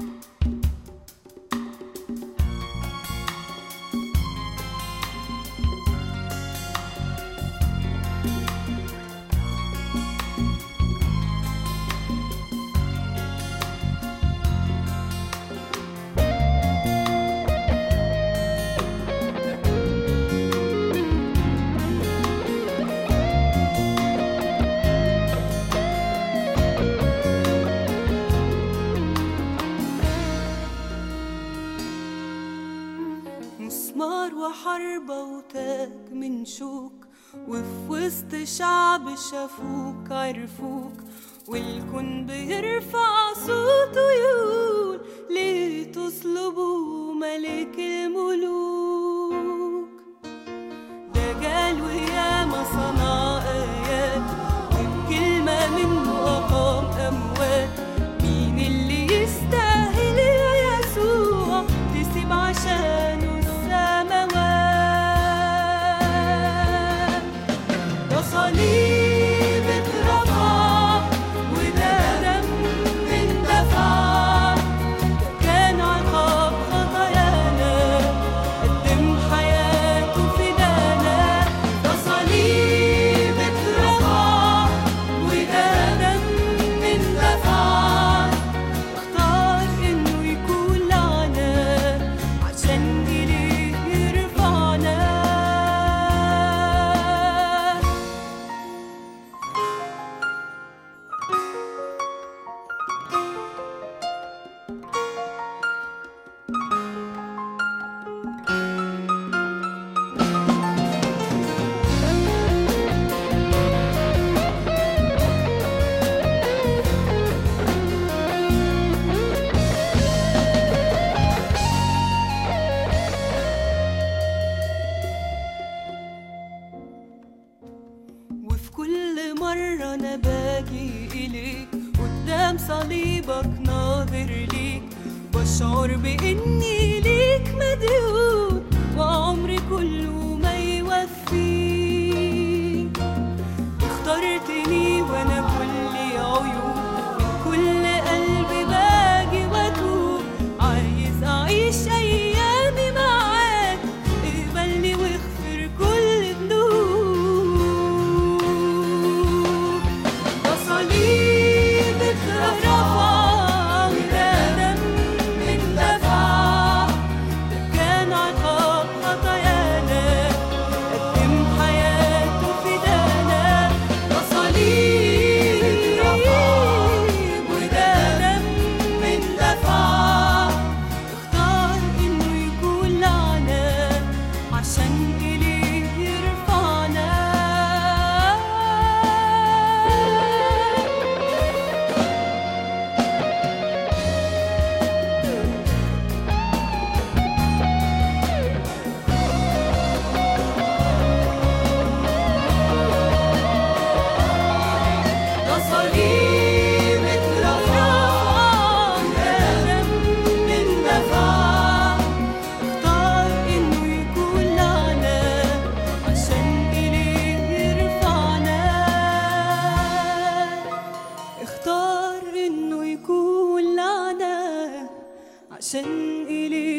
مسمار وحربة وتاج من شوك وفي وسط شعب شافوك عرفوك والكون بيرفع صوته يقول ليه تصلبوا ملك الملوك ده جال وياما صنع آيات وبكلمة منه أقام أموات مين اللي يستاهل يا يسوع تسيب عشانه السماوات ده صليب اترفع وده دم اندفع كان عقاب خطايانا قدم حياته فدانا ده صليب اترفع وده دم اندفع اختار انه يكون لعنة عشان إليه يرفعنا وفي كل مرة أنا باجي إليك قدام صليبك ناظر ليك بشعر بإني ليك مديون وعمري كله ما يوفيك اخترتني وأنا كل عيوب من كل قلبي باجي وأتوب عايز أعيش أيامي معاك اقبلني واغفر كل ذنوب ده صليب اترفع وده دم اندفع ده كان عقاب خطايانا قدم حياته فدانا ده صليب اترفع وده دم اندفع اختار انه يكون لعنة عشان إليه يرفعنا ده صليب اترفع وده دم اندفع اختار انه يكون لعنة عشان إليه يرفعنا اختار انه يكون لعنة عشان إليه